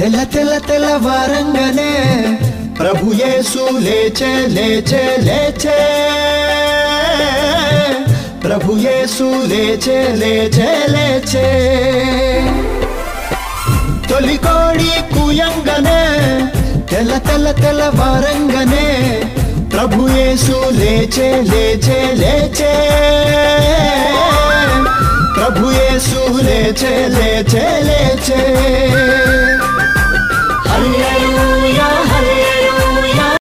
తెల్ల తెల్ల తెల్ల వారంగానే ప్రభు యేసు లేచే లేచే లేచే ప్రభు యేసు లేచే లేచే లేచే తొలి కోడి కూయంగానే తెల్ల తెల్ల తెల్ల వారంగానే ప్రభు యేసు లేచే లేచే లేచే ప్రభు యేసు లేచే లేచే లేచే హల్లెలూయా హల్లెలూయా